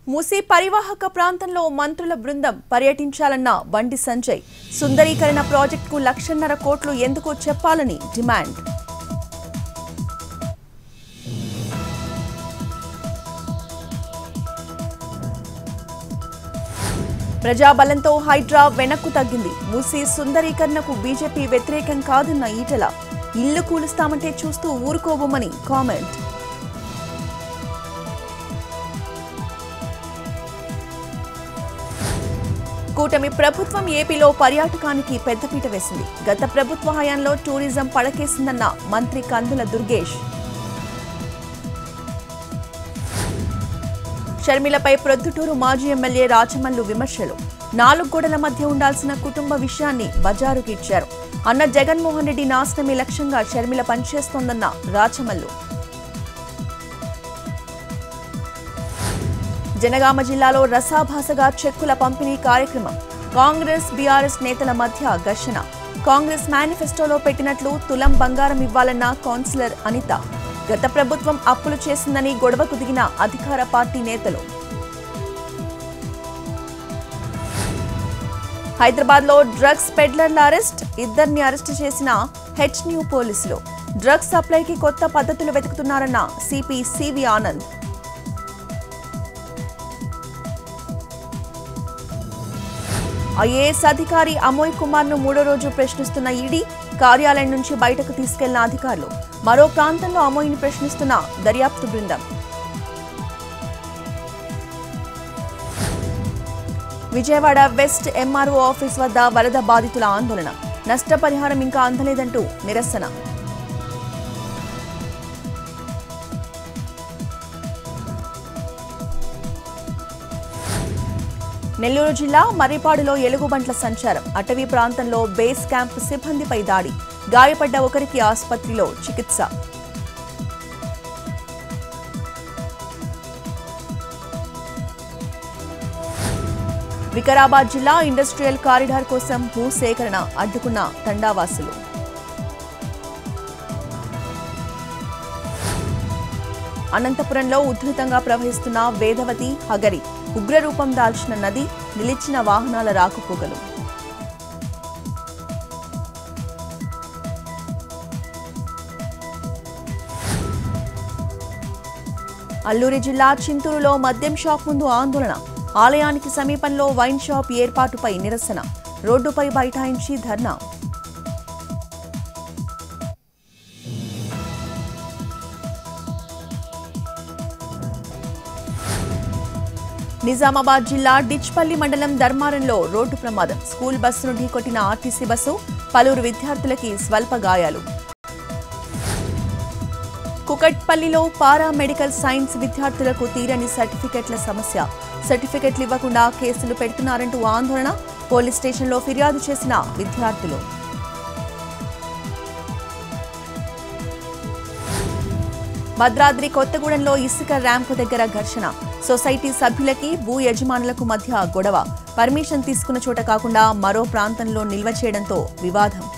మూసీ పరివాహక ప్రాంతంలో మంత్రుల బృందం పర్యటించాలన్న బండి సంజయ్ సుందరీకరణ ప్రాజెక్టుకు లక్షన్నర కోట్లు ఎందుకు చెప్పాలని డిమాండ్ ప్రజాబలంతో హైడ్రా వెనక్కు తగ్గింది మూసీ సుందరీకరణకు బీజేపీ వ్యతిరేకం కాదన్న ఈటల ఇల్లు కూలుస్తామంటే చూస్తూ ఊరుకోబోమని కామెంట్ కూటమి ప్రభుత్వం ఏపీలో పర్యాటకానికి పెద్దపీట వేసింది గత ప్రభుత్వ హయాంలో టూరిజం పడకేసిందన్న మంత్రి కందుల దుర్గేష్ షర్మిలపై ప్రొద్దుటూరు మాజీ ఎమ్మెల్యే రాచమల్లు విమర్శలు నాలుగు గోడల మధ్య ఉండాల్సిన కుటుంబ విషయాన్ని బజారుకి ఇచ్చారు అన్న జగన్మోహన్ రెడ్డి నాశనమే లక్ష్యంగా షర్మిల పనిచేస్తోందన్న రాచమల్లు జనగామ జిల్లాలో రసాభాసగా చెక్కుల పంపిణీ కార్యక్రమం కాంగ్రెస్ బీఆర్ఎస్ నేతల మధ్య ఘర్షణ కాంగ్రెస్ మేనిఫెస్టోలో పెట్టినట్లు తులం బంగారం ఇవ్వాలన్న కౌన్సిలర్ అనిత గత ప్రభుత్వం అప్పులు చేసిందని గొడవకు దిగిన అధికార పార్టీ నేతలు హైదరాబాద్ లో డ్రగ్స్ పెడ్లర్ల అరెస్ట్ ఇద్దరిని అరెస్ట్ చేసిన హెచ్ న్యూ పోలీసులు డ్రగ్స్ సప్లైకి కొత్త పద్ధతులు వెతుకుతున్నారన్న సిపి సివి ఆనంద్ ఐఏఎస్ అధికారి అమోయ్ కుమార్ ను మూడో రోజు ప్రశ్నిస్తున్న ఈడీ కార్యాలయం నుంచి బయటకు తీసుకెళ్లిన అధికారులు మరో ప్రాంతంలో అమోయ్ని ప్రశ్నిస్తున్న దర్యాప్తు బృందం విజయవాడ వెస్ట్ ఎంఆర్ఓ ఆఫీస్ వద్ద వరద బాధితుల ఆందోళన నష్టపరిహారం ఇంకా అందలేదంటూ నిరసన నెల్లూరు జిల్లా మర్రిపాడులో ఎలుగుబంట్ల సంచారం అటవీ ప్రాంతంలో బేస్ క్యాంప్ సిబ్బందిపై దాడి గాయపడ్డ ఒకరికి ఆసుపత్రిలో చికిత్స వికారాబాద్ జిల్లా ఇండస్ట్రియల్ కారిడార్ కోసం భూసేకరణ అడ్డుకున్న తండావాసులు అనంతపురంలో ఉధృతంగా ప్రవహిస్తున్న వేదవతి హగరి ఉగ్రరూపం దాల్చిన నది నిలిచిన వాహనాల రాకపోకలు అల్లూరి జిల్లా చింతూరులో మద్యం షాప్ ముందు ఆందోళన ఆలయానికి సమీపంలో వైన్ షాప్ ఏర్పాటుపై నిరసన రోడ్డుపై బైఠాయించి ధర్నా నిజామాబాద్ జిల్లా డిచ్పల్లి మండలం ధర్మారంలో రోడ్డు ప్రమాదం స్కూల్ బస్సును ఢీకొట్టిన ఆర్టీసీ బస్సు పలువురు విద్యార్థులకి స్వల్ప గాయాలు కుకట్పల్లిలో పారా మెడికల్ సైన్స్ విద్యార్థులకు తీరని సర్టిఫికెట్ల సమస్య సర్టిఫికెట్లు ఇవ్వకుండా కేసులు పెడుతున్నారంటూ ఆందోళన పోలీస్ స్టేషన్లో ఫిర్యాదు చేసిన విద్యార్థులు భద్రాద్రి కొత్తగూడెంలో ఇసుక ర్యాంపు దగ్గర ఘర్షణ సొసైటీ సభ్యులకి భూ యజమానులకు మధ్య గొడవ పర్మిషన్ తీసుకున్న చోట కాకుండా మరో ప్రాంతంలో నిల్వ చేయడంతో వివాదం